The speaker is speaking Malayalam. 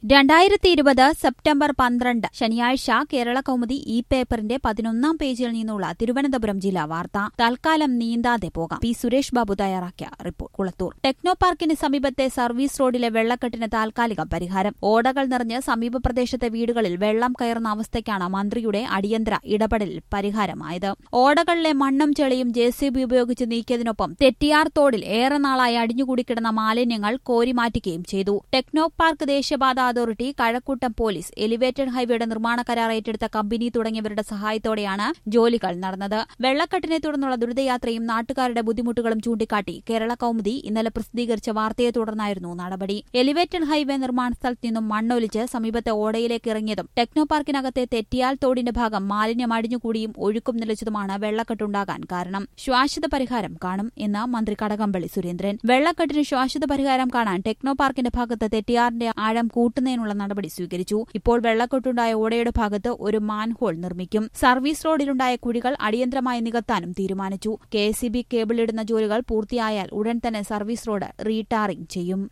രണ്ടായിരത്തി ഇരുപത് സെപ്റ്റംബർ പന്ത്രണ്ട് ശനിയാഴ്ച കേരള കൗമുദി ഇ പേപ്പറിന്റെ പതിനൊന്നാം പേജിൽ നിന്നുള്ള തിരുവനന്തപുരം ജില്ലാ വാർത്ത തൽക്കാലം നീന്താതെ പോകാം പി സുരേഷ് ബാബു തയ്യാറാക്കിയ റിപ്പോർട്ട് കുളത്തൂർ ടെക്നോ പാർക്കിന് സമീപത്തെ സർവീസ് റോഡിലെ വെള്ളക്കെട്ടിന് താൽക്കാലിക പരിഹാരം ഓടകൾ നിറഞ്ഞ് സമീപ പ്രദേശത്തെ വീടുകളിൽ വെള്ളം കയറുന്ന അവസ്ഥയ്ക്കാണ് മന്ത്രിയുടെ അടിയന്തര ഇടപെടലിൽ പരിഹാരമായത് ഓടകളിലെ മണ്ണും ചെളിയും ജെ സി ബി ഉപയോഗിച്ച് നീക്കിയതിനൊപ്പം തെറ്റിയാർ തോടിൽ ഏറെ നാളായി അടിഞ്ഞുകൂടിക്കിടന്ന മാലിന്യങ്ങൾ കോരിമാറ്റുകയും ചെയ്തു ടെക്നോ പാർക്ക് ദേശീയപാത അതോറിറ്റി കഴക്കൂട്ടം പോലീസ് എലിവേറ്റഡ് ഹൈവേയുടെ നിർമ്മാണ കരാർ ഏറ്റെടുത്ത കമ്പനി തുടങ്ങിയവരുടെ സഹായത്തോടെയാണ് ജോലികൾ നടന്നത് വെള്ളക്കെട്ടിനെ തുടർന്നുള്ള ദുരിതയാത്രയും നാട്ടുകാരുടെ ബുദ്ധിമുട്ടുകളും ചൂണ്ടിക്കാട്ടി കേരള കൌമുദി ഇന്നലെ പ്രസിദ്ധീകരിച്ച വാർത്തയെ തുടർന്നായിരുന്നു നടപടി എലിവേറ്റഡ് ഹൈവേ നിർമ്മാണ സ്ഥലത്ത് നിന്നും മണ്ണൊലിച്ച് സമീപത്തെ ഓടയിലേക്ക് ഇറങ്ങിയതും ടെക്നോ പാർക്കിനകത്തെ തെറ്റിയാൽ തോടിന്റെ ഭാഗം മാലിന്യം അടിഞ്ഞുകൂടിയും ഒഴുക്കും നിലച്ചതുമാണ് വെള്ളക്കെട്ടുണ്ടാകാൻ കാരണം ശാശ്വത പരിഹാരം കാണും എന്ന് മന്ത്രി കടകംപള്ളി സുരേന്ദ്രൻ വെള്ളക്കെട്ടിന് ശാശ്വത പരിഹാരം കാണാൻ ടെക്നോ പാർക്കിന്റെ ഭാഗത്ത് തെറ്റിയാറിന്റെ ആഴം കൂട്ടുന്നതിനുള്ള നടപടി സ്വീകരിച്ചു ഇപ്പോൾ വെള്ളക്കെട്ടുണ്ടായ ഓടയുടെ ഭാഗത്ത് ഒരു മാൻഹോൾ നിർമ്മിക്കും സർവീസ് റോഡിലുണ്ടായ കുഴികൾ അടിയന്തരമായി നികത്താനും തീരുമാനിച്ചു കെ കേബിൾ ഇടുന്ന ജോലികൾ പൂർത്തിയായാൽ ഉടൻ തന്നെ സർവീസ് റോഡ് റീടാറിംഗ് ചെയ്യും